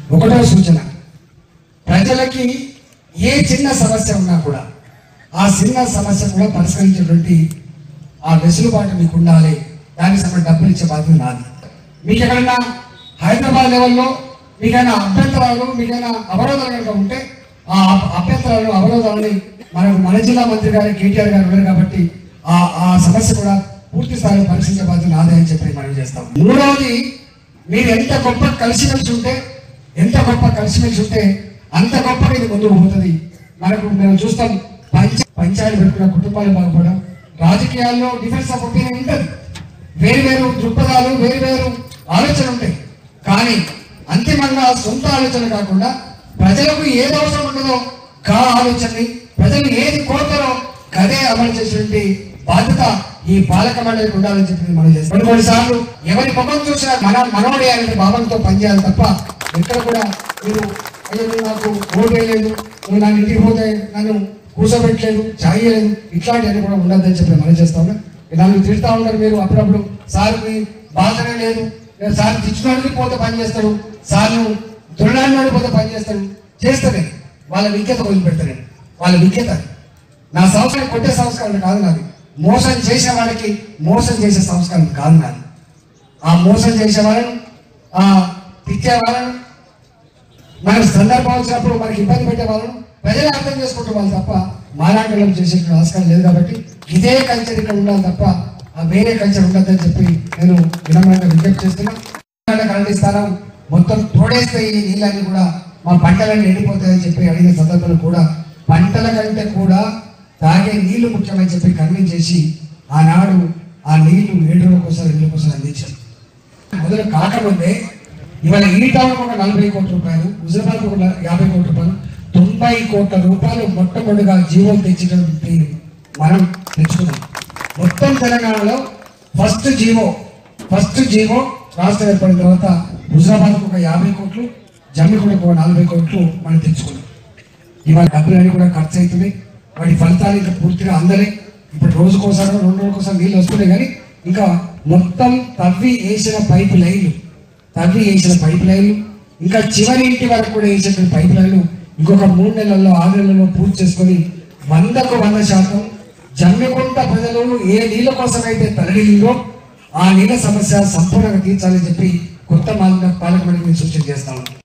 ఒకటో సూచన ప్రజలకి ఏ చిన్న సమస్య ఉన్నా కూడా ఆ చిన్న సమస్య కూడా పరిష్కరించేటువంటి ఆ వెసులుబాటు మీకు ఉండాలి దానికి సంబంధించి డబ్బులు ఇచ్చే బాధ్యత నాది మీకు ఎక్కడన్నా హైదరాబాద్ లెవెల్లో మీకైనా అభ్యంతరాలు మీకైనా అవరోధాలు కనుక ఉంటే ఆ అభ- అభ్యంతరాలు అవరోధాలని మనకు మన జిల్లా మంత్రి గారు కేటీఆర్ గారు ఉన్నారు కాబట్టి ఆ ఆ సమస్య కూడా పూర్తి స్థాయిలో పరిశీలించే బాధ్యత నాదే అని చెప్పి మనం చేస్తాం మూడవది మీరు ఎంత గొప్ప కలిసిమెలిసి ఉంటే ఎంత గొప్ప కలిసిమెలిసి ఉంటే అంత గొప్పగా ఇది ముందుకు పోతుంది మనకు మేము చూస్తాం పంచ పంచాయతీ పెట్టుకున్న కుటుంబాలు బాగుపడడం రాజకీయాల్లో డిఫరెన్స్ ఆఫ్ ఒపీనియన్ ఉంటుంది వేరు వేరు దృక్పథాలు వేరు వేరు ఆలోచనలు ఉంటాయి కానీ అంతిమంగా సొంత ఆలోచన కాకుండా ప్రజలకు ఏది అవసరం ఉండదో కా ఆలోచనని ప్రజలు ఏది కోరుతారో అదే అమలు చేసేటువంటి బాధ్యత ఈ పాలక మండలికి ఉండాలని చెప్పి మనం చేస్తాం కొన్ని కొన్నిసార్లు ఎవరి ముఖం చూసినా మన మనోడే అనే భావంతో పనిచేయాలి తప్ప ఎక్కడ కూడా మీరు అయ్యో నువ్వు నాకు ఓటు వేయలేదు నువ్వు నన్ను ఇంటికి పోతే నన్ను కూర్చోబెట్టలేదు చాయలేదు ఇట్లాంటివన్నీ కూడా ఉండద్దని చెప్పి మనం చేస్తా ఉన్నా నన్ను తిడతా ఉన్నారు మీరు అప్పుడప్పుడు సార్కి బాధనే లేదు నేను సార్ తెచ్చుకోవడానికి పోతే పని చేస్తాడు సార్ను దురడానికి పోతే పని చేస్తాడు చేస్తానే వాళ్ళ విజ్ఞత వదిలిపెడతాను వాళ్ళ విజ్ఞత నా సంస్కారం కొట్టే సంస్కారం కాదు నాది మోసం చేసే వాళ్ళకి మోసం చేసే సంస్కారం కాదు నాది ఆ మోసం చేసే వాళ్ళను ఆ తిట్టే వాళ్ళను మనకు సందర్భం వచ్చినప్పుడు మనకి ఇబ్బంది పెట్టే వాళ్ళను ప్రజలే అర్థం చేసుకుంటే వాళ్ళు తప్ప మాలాంటి వాళ్ళని చేసే ఆస్కారం లేదు కాబట్టి ఇదే కల్చర్ ఇక్కడ ఉండాలి తప్ప ఆ వేరే కల్చర్ ఉండదని చెప్పి నేను వినమ్రంగా విజ్ఞప్తి చేస్తున్నా కరెంట్ ఇస్తాను మొత్తం తోడేస్తే ఈ నీళ్ళని కూడా మా పంటలన్నీ ఎండిపోతాయని చెప్పి అడిగిన సందర్భంలో కూడా పంటల కంటే కూడా తాగే నీళ్లు ముఖ్యమని చెప్పి కన్విన్స్ చేసి ఆనాడు ఆ నీళ్లు ఏడు రోజులకోసారి రెండు కోసం అందించారు మొదలు కాకముందే ఇవాళ ఈ టౌన్ ఒక నలభై కోట్ల రూపాయలు హుజరాబాద్ ఒక యాభై కోట్ల రూపాయలు తొంభై కోట్ల రూపాయలు మొట్టమొదటిగా జీవోలు తెచ్చినటువంటి మనం తెచ్చుకున్నాం మొత్తం తెలంగాణలో ఫస్ట్ జీవో ఫస్ట్ జీవో రాష్ట్రం ఏర్పడిన తర్వాత హుజరాబాద్కు ఒక యాభై కోట్లు జమ్మికుండకు ఒక నలభై కోట్లు మనం తెచ్చుకున్నాం ఇవాళ డబ్బులన్నీ కూడా ఖర్చు అవుతున్నాయి వాటి ఫలితాలు ఇంకా పూర్తిగా అందలే ఇప్పుడు రోజుకోసారి రెండు రోజుకోసారి నీళ్ళు వస్తున్నాయి కానీ ఇంకా మొత్తం తవ్వి వేసిన పైపు లైన్లు తవ్వి వేసిన పైపు లైన్లు ఇంకా చివరి ఇంటి వరకు కూడా వేసినటువంటి పైపు లైన్లు ఇంకొక మూడు నెలల్లో ఆరు నెలల్లో పూర్తి చేసుకొని వందకు వంద శాతం జమ్మికుంట ప్రజలు ఏ నీళ్ళ కోసం అయితే తరలిందో ఆ నీళ్ళ సమస్య సంపూర్ణంగా తీర్చాలని చెప్పి కొత్త పాలక మండలిని సూచన చేస్తాను